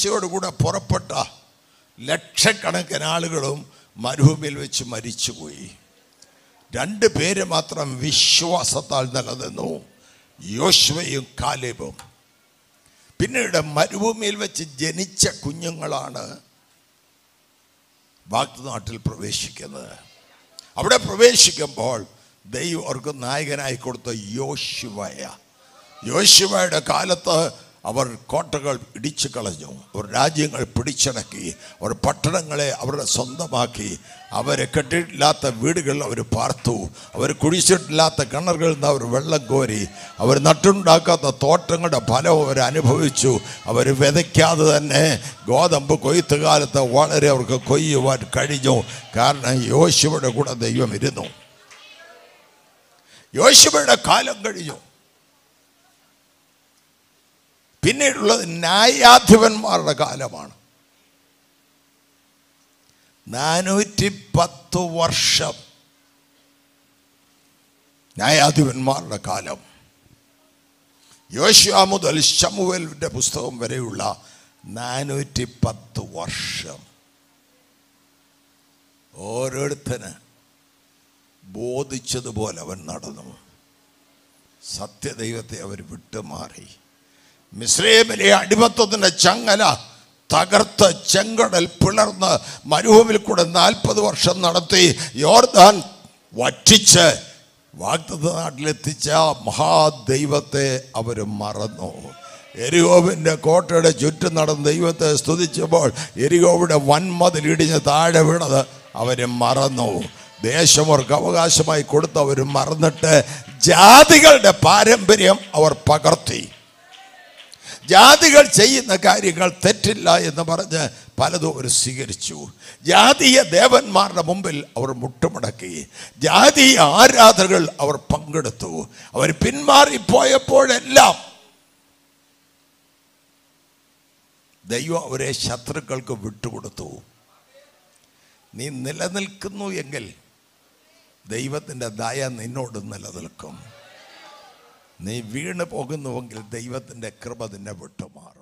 മോശയോടുകൂടെ പുറപ്പെട്ട ലക്ഷക്കണക്കിന് ആളുകളും മരുഭൂമിയിൽ വെച്ച് മരിച്ചുപോയി രണ്ട് പേര് മാത്രം വിശ്വാസത്താൽ നിലനിന്നു യോശുവയും കാലേബും പിന്നീട് മരുഭൂമിയിൽ വെച്ച് ജനിച്ച കുഞ്ഞുങ്ങളാണ് വാഗ്നാട്ടിൽ പ്രവേശിക്കുന്നത് അവിടെ പ്രവേശിക്കുമ്പോൾ ദൈവം അവർക്ക് നായകനായി കൊടുത്ത യോശുവയ യോശുവയുടെ കാലത്ത് അവർ കോട്ടകൾ ഇടിച്ചു കളഞ്ഞു അവർ രാജ്യങ്ങൾ പിടിച്ചടക്കി അവർ പട്ടണങ്ങളെ അവരുടെ സ്വന്തമാക്കി അവരെ കെട്ടിയിട്ടില്ലാത്ത വീടുകളിൽ അവർ പാർത്തു അവർ കുഴിച്ചിട്ടില്ലാത്ത കിണറുകളിൽ നിന്ന് അവർ വെള്ളം കോരി അവർ നട്ടുണ്ടാക്കാത്ത തോട്ടങ്ങളുടെ ഫലം അവർ അനുഭവിച്ചു അവർ വിതയ്ക്കാതെ തന്നെ ഗോതമ്പ് കൊയ്ത്ത് കാലത്ത് വളരെ അവർക്ക് കൊയ്യുവാൻ കഴിഞ്ഞു കാരണം യോശുവയുടെ കൂടെ ദൈവം ഇരുന്നു യോശുവയുടെ കാലം കഴിഞ്ഞു പിന്നീടുള്ളത് ന്യായാധിപന്മാരുടെ കാലമാണ് നാനൂറ്റി പത്ത് വർഷം ന്യായാധിപന്മാരുടെ കാലം യോശുവ മുതൽ ശമുവലിൻ്റെ പുസ്തകം വരെയുള്ള നാനൂറ്റി പത്ത് വർഷം ഓരോരുത്തന് ബോധിച്ചതുപോലെ അവൻ നടന്നു സത്യദൈവത്തെ അവർ വിട്ടുമാറി മിശ്രേമിലെ അടിമത്തത്തിൻ്റെ ചങ്ങല തകർത്ത് ചെങ്കടൽ പിളർന്ന് മരുഭൂമിൽ കൂടെ നാൽപ്പത് വർഷം നടത്തി യോർദാൻ വറ്റിച്ച് വാഗ്ദത്ത നാട്ടിലെത്തിച്ച മഹാദൈവത്തെ അവർ മറന്നു എരികോവിൻ്റെ കോട്ടയുടെ ചുറ്റും നടന്ന് ദൈവത്തെ സ്തുതിച്ചപ്പോൾ എരികോവിടെ വൻമതിൽ ഇടിഞ്ഞ് താഴെ വീണത് അവർ മറന്നു ദേശം അവർക്ക് അവകാശമായി കൊടുത്ത് അവർ മറന്നിട്ട് ജാതികളുടെ പാരമ്പര്യം അവർ പകർത്തി ജാതികൾ ചെയ്യുന്ന കാര്യങ്ങൾ തെറ്റില്ല എന്ന് പറഞ്ഞ് പലതും അവർ സ്വീകരിച്ചു ജാതീയ ദേവന്മാരുടെ മുമ്പിൽ അവർ മുട്ടുമടക്കി ജാതീയ ആരാധനകൾ അവർ പങ്കെടുത്തു അവർ പിന്മാറിപ്പോയപ്പോഴെല്ലാം ദൈവം അവരെ ശത്രുക്കൾക്ക് വിട്ടുകൊടുത്തു നീ നിലനിൽക്കുന്നു എങ്കിൽ ദൈവത്തിൻ്റെ ദയ നിന്നോട് നിലനിൽക്കും നീ വീണ് പോകുന്നുവെങ്കിൽ ദൈവത്തിൻ്റെ കൃപ നിന്നെ വിട്ടുമാറും